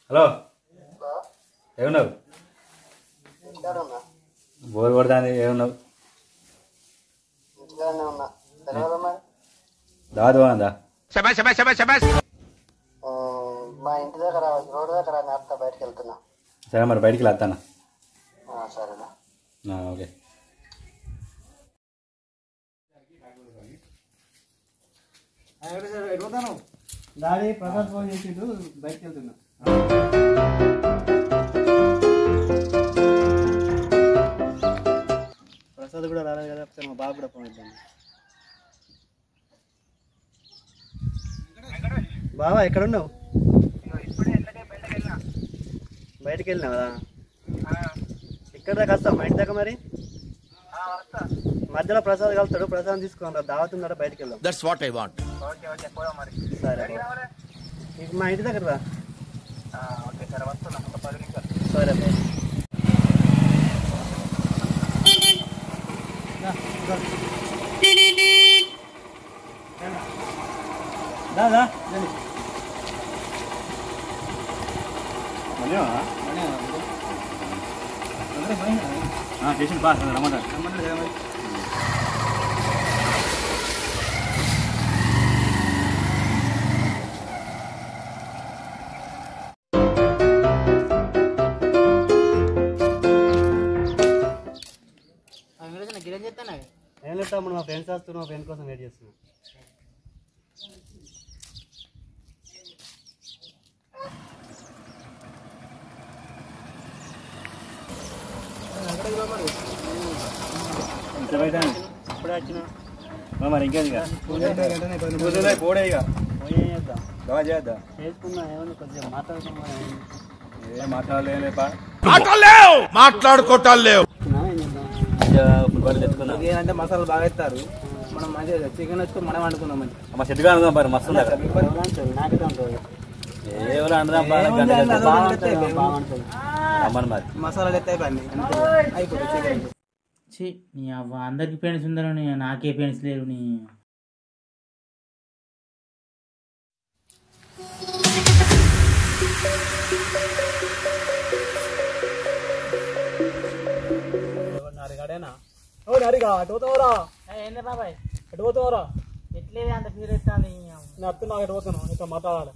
Hello ఏమున్నావు ఇంటికాడన్నా bore కొడతాంది ఏమున్నావు ఇంటికాడనే ఉన్నా తెలియదా మరి దాదు బాగుందా ఆ, మా ఇంటి దగ్గర రోడ్డు దగ్గర నేర్తా బయటకు వెళ్తున్నా సరే మరి బయటికి వెళ్తానా ఆ, సరేనా ఓకే దాడి ప్రసాద్ ఫోన్ చేసిండు బయటకు వెళ్తున్నా ప్రసాద్ కూడా రాలేదు కదా ఒకసారి మా బాబు కూడా ఫోన్ ఇద్దాం బావా ఎక్కడ ఉన్నావు బయటకు వెళ్ళినావు కదా ఇక్కడ దాకా వస్తావు మా ఇంటి దాకా మరి మధ్యలో ప్రసాద్ కలుతాడు ప్రసాద్ తీసుకుని దావత్ ఉందా బయటకు వెళ్దాం That's what I want. సరే నీకు మా ఇంటి దగ్గర రా సరే బాయ్ దాదా చేసిన పాస్ రమ్మంటారు ఏం లేదు తమ్ముడు మా ఫ్రెండ్స్ వస్తున్నా మా ఫ్రెండ్ కోసం వెయిట్ చేస్తున్నా ఇప్పుడే వచ్చిన మరి ఇంకేది ఇక కూర్చోలే, పోడే ఇక పోయి ఏం చేద్దాం బాగా చేద్దాం చేసుకున్నా ఏమన్నా కొద్దిగా మాట్లాడుకున్నా ఏం మాట్లాడలేపా మాట్లాడుకోవటాలు లేవు ఏం చేద్దాం ఫుట్బాల్ తెచ్చుకుందాం అంటే మసాలా బాగా ఎత్తారు మనం మంచిగా చికెన్ వచ్చి మనం వండుకుందాం మంచిగా మా చెట్టుగా అనుకుందాం మరి మస్తు ఉంది నాకైతే ఉంటుంది ఏవో అంటున్నాం బాగా గంట గంట. బాగుంటుంది బాగుంటుంది రమ్మని మరి మసాలాలు ఎత్తాయి పని అయిపోతుంది చికెన్ ఛీ నీ అవ్వ అందరికి పెన్స్ ఉందరో నీ నాకే పెన్స్ లేవు నీ నరిగాడేనా ఓ నరిగా అటు పోతావరా ఏంది బాబాయ్ అటు పోతావరా ఎట్లేదు అంత ఫీల్ ఎత్తాంది నేను అత్తున్నా ఇటు పోతున్నావు నీతో మాట్లాడాలి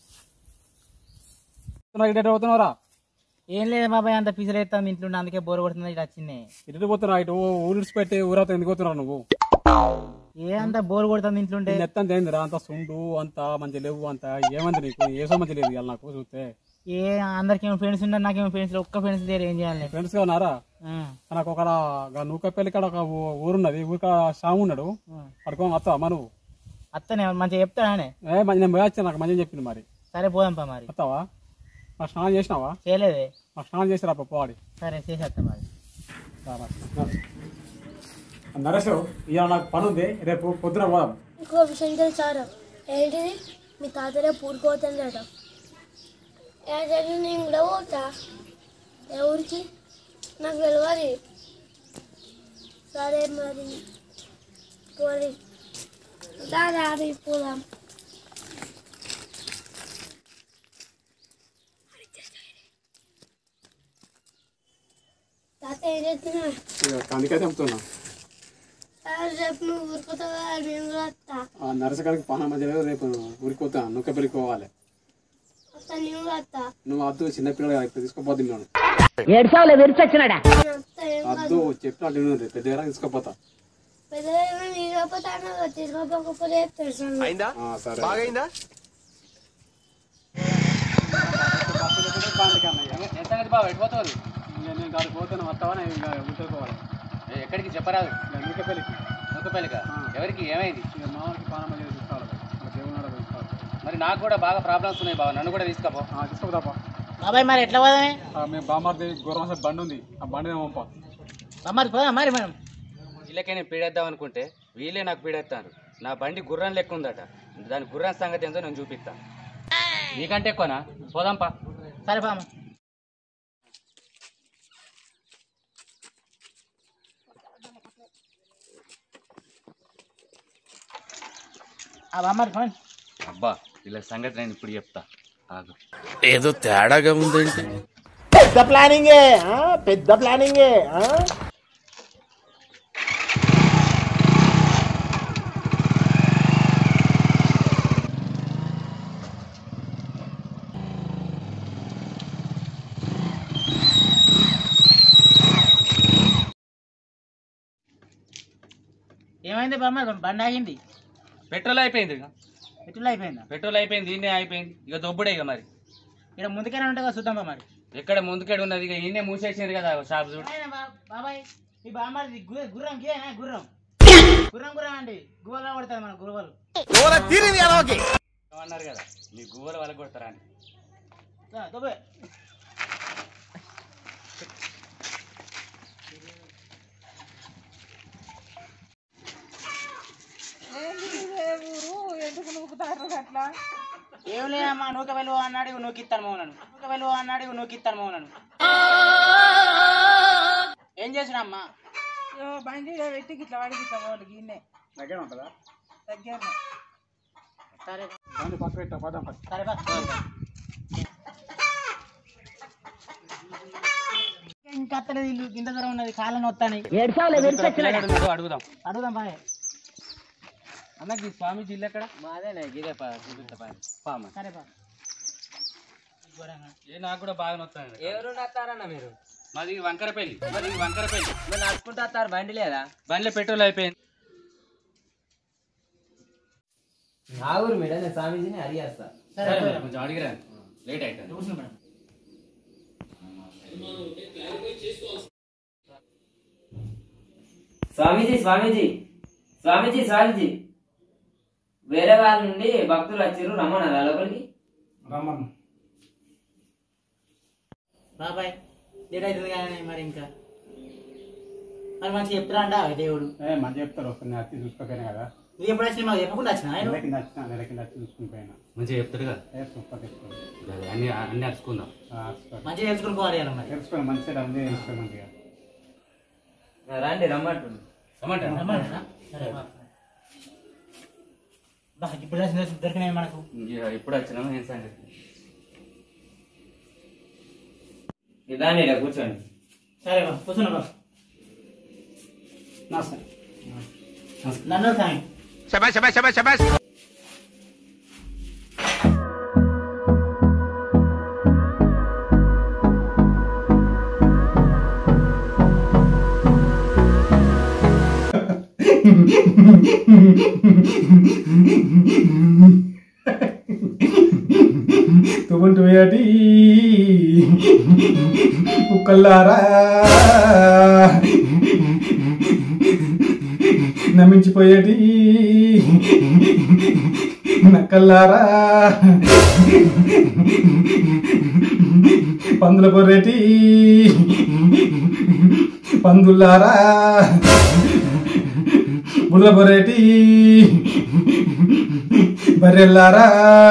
నాకు ఇటు పోతున్నావురా ఏం లేదు బాబాయ్ అంత ఫీజులు ఎత్తాంది ఇంట్లో ఉండి, అందుకే బోర్ కొడుతుంది ఇటు వచ్చింది ఇటు పోతున్నా ఇటు ఊరిడిచి పెట్టి ఊరవుతా ఎందుకు పోతున్నావు నువ్వు ఏ అంత బోర్ కొడుతుంది ఇంట్లో ఉంటే నెత్తం ఏందిరా అంత సుండు అంత మంచి లేవు అంత ఏమంది నీకు ఏసో మంచి లేదు ఇవాళ నాకు చూస్తే ఏ అందరికి ఏమో ఫ్రెండ్స్ ఉన్నారు నాకేమో ఫ్రెండ్స్ ఒక్క ఫ్రెండ్స్ లేరు ఏం చేయాలి ఫ్రెండ్స్ గా ఉన్నారా ఆ, నాకు ఒక నూకపల్లి కాడ ఒక ఊ- ఊరున్నది ఊరిక షాము ఉన్నాడు ఆ. పడుకోని వస్తావా మా నువ్వు అత్తనే మంచిగా చెప్తానే ఏ మంచి నేను పోయొచ్చా నాకు మంచిగా చెప్పింది మరి సరే పోదాంపా మరి వస్తావా మా స్నానం చేసినావా చేయలేదే మా స్నానం చేసిరా పోవాడి సరే చేసేస్తా మరి నరేష్ ఇవాళ నాకు పని ఉంది రేపు పొద్దున పోదాం ఇంకో విషయం తెలుసారా ఏంటిది మీ తాతరే పూడుకోవద్దన్నట ఏదంటే నేను కూడా పోతా ఏ ఊరికి నాకు తెలియదు సరే మరి పోనీ దాదా అది పోదాం తాత ఏం చేస్తున్నా అందుకే చెప్తున్నా రేపు నువ్వు ఊరుకుతావా నేను కూడా వస్తా నరేష్ గారికి పని మంచిగా లేదు రేపు ఊరికి పోతా నూకపల్లికి పోవాలి వస్తా నేను కూడా వస్తా నువ్వు అద్దు చిన్నపిల్లలు ఇప్పుడు తీసుకోపోద్ది నేను నేను వస్తా ఏం అద్దు చెప్పినట్టు విను రేపు పెద్ద తీసుకోపోతా పెద్దగా మీరు కాకపోతే అన్న తీసుకోకపోతే తెలుసు ఆ, సరే నేను కాడికి పోతాను వస్తావా నేను ఇంకా ఊరుకోవాలి ఎక్కడికి చెప్పరాదు నూకపల్లికి నూకపల్లిక ఎవరికి ఏమైంది ఇక మామూలుకి పని మంచిగా తీసుకోవాలి ఇంకా దేవుని ఆడ తీసుకోవాలి మరి నాకు కూడా బాగా ప్రాబ్లమ్స్ ఉన్నాయి బావ నన్ను కూడా తీసుకపో తీసుకోపోతాపా బాబాయ్ మరి ఎట్లా పోదామే మేము బామార్ది గౌరవం బండి ఉంది ఆ బండి నేను పంపా మరి పోదాం మరి మనం వీళ్ళకే నేను పీడేద్దాం అనుకుంటే వీళ్ళే నాకు పీడేస్తారు నా బండి గుర్రం లెక్క ఉందట దాని గుర్రం సంగతి ఏందో నేను చూపిస్తా నీకంటే ఎక్కువనా పోదాంపా సరే బామ్మ ఆ బామ్మ ఫోన్ అబ్బా వీళ్ళ సంగతి నేను ఇప్పుడు చెప్తా ఆగు. ఏదో తేడాగా ఉందేంటి పెద్ద ప్లానింగే ఆ? పెద్ద ప్లానింగే ఆ? ఏమైంది బామ్మ బండి ఆగింది పెట్రోల్ అయిపోయింది ఇక ఎట్లా అయిపోయిందా పెట్రోల్ అయిపోయింది దీన్నే అయిపోయింది ఇక దొబ్బుడే ఇక మరి ఇక్కడ ముందుకైనా ఉంటుందా చూద్దాం బా మరి ఎక్కడ ముందుకెడు ఉన్నది ఇక ఈయనే మూసేసింది కదా షాప్ చూడు ఆయన బా- బాబాయ్ ఈ బామ్మారి గుర్రం గేనా గుర్రం గుర్రం గుర్రం అండి గువ్వలో పడుతుంది మన గురువలు అన్నారు కదా మీ గువ్వలు వాళ్ళకి కొడతారా అని దుబ్బే ఏం లేదమ్మా నూక వెళ్ళు అన్నాడు ఇవి నూకిస్తాను మౌనను నూక వెళ్ళు అన్నాడు ఇవి నూకిస్తాను మౌనను ఏం చేసినమ్మా బండి పెట్టి ఇట్లా వాడికి ఇట్లా వాళ్ళకి ఇన్నే దగ్గర ఉంటుందా దగ్గర సరే దాన్ని పక్క పెట్టా పదం సరే బా ఇంకా అత్తలేదు ఇల్లు ఇంత దూరం ఉన్నది కాళ్ళని వస్తాయి పిల్లగాడు ఉన్నాడు, అడుగుదాం అడుగుదాం బాయ్ అన్నకి ఈ స్వామీజీ ఇల్లు ఎక్కడ మాదేనే గిదే చూపిస్తా పామ సరే బా ఏ నాకు కూడా బాగా నొత్తాను ఎవరు నత్తారన్న మీరు మాది వంకరపల్లి మాది వంకరపల్లి మరి నడుచుకుంటా వస్తారు బండి లేదా బండిలో పెట్రోల్ అయిపోయింది సరే మేడం, కొంచెం అడిగిరాను లేట్ అవుతుంది కూర్చుని మేడం స్వామీజీ స్వామీజీ స్వామీజీ స్వామీజీ వేరే వాళ్ళ నుండి భక్తులు వచ్చారు రమ్మన్నారా లోపలికి రమ్మను బాబాయ్ లేట్ అవుతుంది కానీ మరి ఇంకా మరి మంచిగా చెప్తారా అంట దేవుడు ఏ మంచి చెప్తారు ఒకసారి నేను వచ్చి చూసుకోపోయినా కదా నువ్వు ఎప్పుడు వచ్చినా మాకు చెప్పకుండా వచ్చినా ఆయన నెల కింద వచ్చిన నెల కింద వచ్చి చూసుకుని పోయినా మంచిగా చెప్తాడు కదా ఏ సూపర్ తెచ్చుకోండి అదే, అన్ని అన్ని అరుచుకుందాం మంచిగా తెలుసుకుని పోవాలి కదా మరి తెలుసుకోండి మంచిగా అన్నీ తెలుసుకోండి మంచిగా రండి రమ్మంటుంది రమ్మంటారా? రమ్మన్నా? సరే బా. బా ఇప్పుడు వచ్చిన దొరికినాయి మనకు ఇక ఇప్పుడు వచ్చినాము ఏం సంగతి ఇదాన్ని ఇలా కూర్చోండి సరే బా కూర్చున్నా బా నమస్తే నన్ను సాయం తుగుంటు వేటి కుక్కల్లారా నమించిపోయేటి నక్కల్లారా పందుల పొర్రేటి పందుల్లారా బుర్ర పొర్రేటి బర్రెల్లారా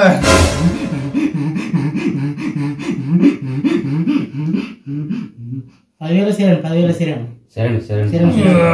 పదివేల సీరం పదివేల సీరం సరే సరే సీరం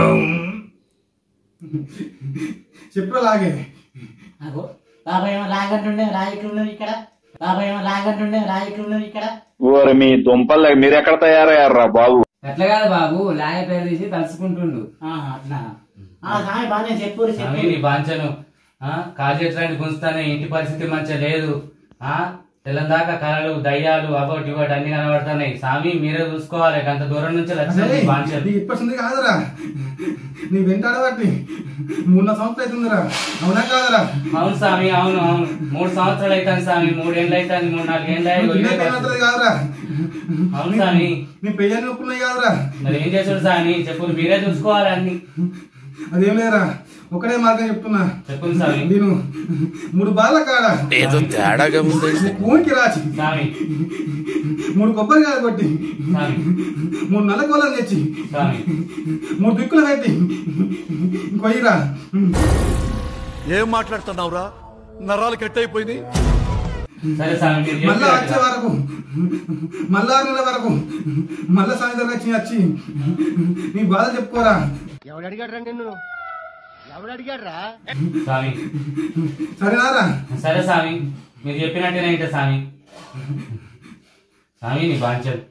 చెప్పలాగే నాకు బాబాయ్ ఏమో లాగంటుండే రాయికున్నది ఇక్కడ బాబాయ్ ఏమో లాగంటుండే రాయికున్నది ఇక్కడ ఓరి మీ దుంపలు మీరెక్కడ తయారయ్యారా బాబు అట్లా కాదు బాబు లాగ పేరు తీసి తలుచుకుంటుండు ఆహా, అట్లా ఆ సాయి బాగానే చెప్పు స్వామి చెప్పు నీ బాంచను కాజేట్లాంటి గుంచుతానే ఇంటి పరిస్థితి మంచిగా లేదు ఆ తెల్లందాకా కళలు దయ్యాలు అబౌట్ ఇవ్వటి అన్ని కనబడుతున్నాయి స్వామి మీరే చూసుకోవాలి అంత దూరం నుంచి వచ్చింది బాంచలు నీకు ఇప్పటి కాదురా నీ వెంటాడబట్టి మూడు సంవత్సరాలు అవుతుందిరా అవునా కాదురా అవును స్వామి అవును అవును మూడు సంవత్సరాలు అవుతాను స్వామి మూడేళ్ళు అవుతాను మూడు నాలుగేళ్ళు నువ్వు అయ్యి తినే తినట్లేదు కాదురా అవును స్వామి నీ పెయ్యాన్ని ఒప్పుకున్నాయి కాదురా మరి ఏం చేసాడు స్వామి చెప్పు మీరే చూసుకోవాలి అన్ని అదేం లేదురా ఒకటే మార్గం చెప్తున్నా చెప్పండి స్వామి నేను మూడు బార్ల కాడ ఏదో తేడాగా ఉందేంటి భూమికి రాచి స్వామి మూడు కొబ్బరికాయలు కొట్టి స్వామి మూడు నల్ల కోలం తెచ్చి స్వామి మూడు దిక్కులు పెట్టి కొయ్యిరా ఏం మాట్లాడుతున్నావురా నరాలు కట్ అయిపోయింది సరే స్వామి మీరు మళ్ళా వచ్చే చెప్పినట్టుగా. వరకు మళ్ళా ఆరు నెలల వరకు మళ్ళా సాయంత్రం వచ్చి వచ్చి నీ బాధ చెప్పుకోరా ఎవడు అడిగాడు రా నిన్ను ఎవడు అడిగాడు రా స్వామి సరేనారా సరే స్వామి మీరు చెప్పినట్టునే ఇంకా స్వామి స్వామి నీ బాంచల్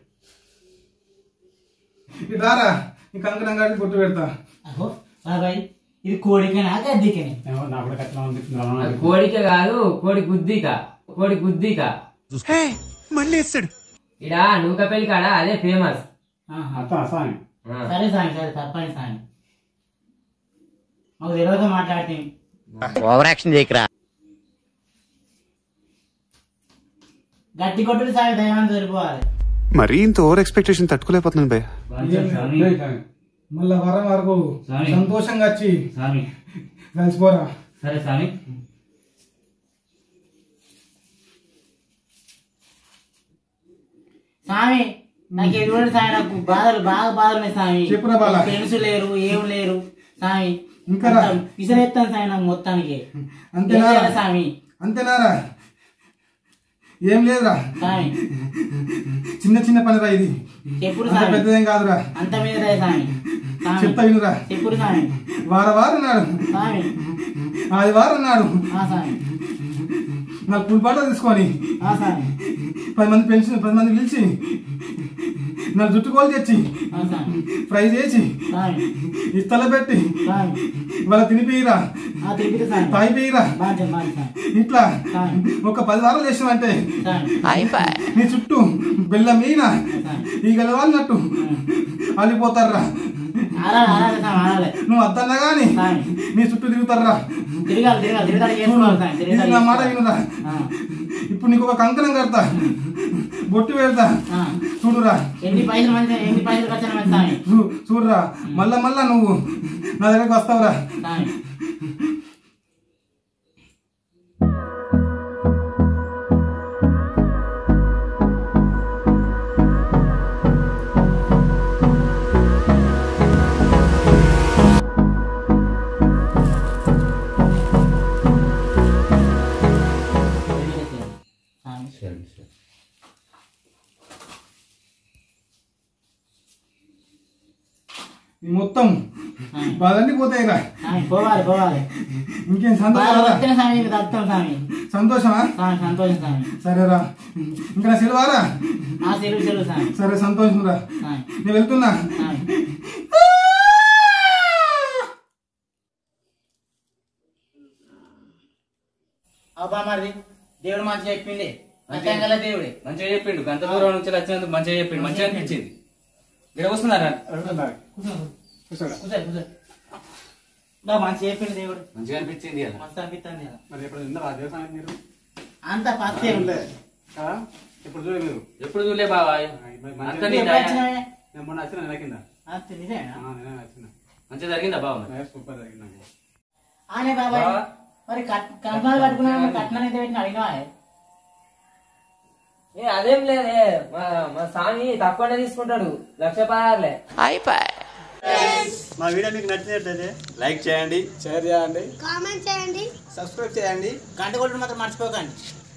ఇటు రారా నీ కంకణం కాడి పొట్టు పెడతా అహో బాబాయ్ ఇది కోడికేనా గద్దికేనే అది కోడిక కాదు కోడి గుద్దిక కోడి గుద్దిక మళ్ళీ వేస్తాడు ఇడ నూకపల్లి కాడ అదే ఫేమస్ సరే సామి సరే తప్పని సామి మాకు తెలియక మాట్లాడితే ఓవర్ యాక్షన్ చేయకరా గట్టి కొట్టుడు సామి దైవం సరిపోవాలి మరీ ఇంత ఓవర్ ఎక్స్పెక్టేషన్ తట్టుకోలేకపోతున్నాను భయ్య మళ్ళా వరం వరకు స్వామి. సంతోషంగా వచ్చి స్వామి కలిసిపోరా సరే స్వామి స్వామి నాకు ఎటువంటి సామి నాకు బాధలు బాగా బాధలు ఉన్నాయి స్వామి చెప్పురా బాల. ఫ్రెండ్స్ లేరు ఏం లేరు స్వామి ఇంకా రా. విసిరేస్తాను స్వామి నాకు మొత్తానికి అంతేనా ఏం చేయాలి స్వామి అంతేనారా ఏం లేదురా స్వామి చిన్న చిన్న పనిరా ఇది చెప్పుడు అంత స్వామి పెద్దదేం కాదురా అంత మీద రా స్వామి స్వామి చెప్తా వినురా చెప్పుడు స్వామి వార వారం నాడు స్వామి ఆదివారం నాడు ఆ స్వామి నాకు పులిపాట తీసుకొని ఆ స్వామి పది మంది పెన్షన్ పది మంది పిలిచి నా జుట్టు కోలు తెచ్చి ఆ స్వామి ఫ్రై చేసి స్వామి ఇస్తల పెట్టి స్వామి వాళ్ళ తినిపిరా ఆ తిరిగి స్వామి తాగిపోయిరా బాగా బాగా స్వామి ఇట్లా స్వామి ఒక పది వారాలు చేసినామంటే స్వామి నీ చుట్టూ బెల్లం మీన ఈ గెలవాలన్నట్టు అల్లిపోతారా ఆడాలి ఆడాలి స్వామి ఆడాలి నువ్వు అద్దన్నా గాని స్వామి నీ చుట్టూ తిరుగుతారా తిరగాలి తిరగాలి తిరగాలి చేసుకోవాలి స్వామి ఇది తిరగాలి నా మాట చేసుకోవాలి. వినురా ఆ, ఇప్పుడు నీకు ఒక కంకణం కడతా బొట్టు పెడతా ఆ. చూడురా ఎన్ని పైసలు మంచి ఎన్ని పైసలు ఖర్చు మంచి స్వామి చూ- చూడురా మళ్ళా మళ్ళా నువ్వు నా దగ్గరకు వస్తావురా స్వామి స్వామి ఈ మొత్తం బాధన్నీ పోతాయిరా స్వామి పోవాలి పోవాలి ఇంకేం బాగా సంతోషం వస్తేనే స్వామి మీకు దత్తం స్వామి సంతోషమా స్వామి సంతోషం స్వామి సరేరా ఇంకా నా సెలవారా ఆ సెలవు సెలవు స్వామి సరే సంతోషం రా స్వామి నేను వెళ్తున్నా స్వామి అబ్బా మరి దేవుడు మంచిగా చెప్పింది మంచిగా దేవుడే మంచిగా చెప్పిండు గంట దూరం నుంచి వచ్చినందుకు మంచిగా చెప్పిండు మంచిగా అనిపించింది ఇక్కడ వస్తున్నారా కూర్చో కూర్చో బా మంచిగా చెప్పింది దేవుడు మంచిగా అనిపించింది కదా మస్తు అనిపిస్తుంది కదా మరి ఎప్పుడు విన్నారా దేవస్థానం మీరు అంత పత్తే ఉంది కదా ఎప్పుడు చూడలేదు మీరు ఎప్పుడు చూలే బాబా అంత నీ ఎప్పుడు దయ. వచ్చినావే? నేను మొన్న వచ్చిన నెల కింద అంత నిజమేనా ఆ, నేనే వచ్చిన మంచిగా జరిగిందా బాబా మరి? సూపర్ జరిగింది నాకు ఆనే బాబాయ్ బావా. మరి కట్నాలు కట్టుకున్నా కట్నాలు అయితే పెట్టిన అడిగినా ఏ అదేం లేదే మా మా స్వామి తక్కువనే తీసుకుంటాడు లక్ష పదార్లే మా వీడియో మీకు నచ్చినట్లయితే లైక్ చేయండి షేర్ చేయండి కామెంట్ చేయండి సబ్స్క్రైబ్ చేయండి గంట కొట్టుడు మాత్రం మర్చిపోకండి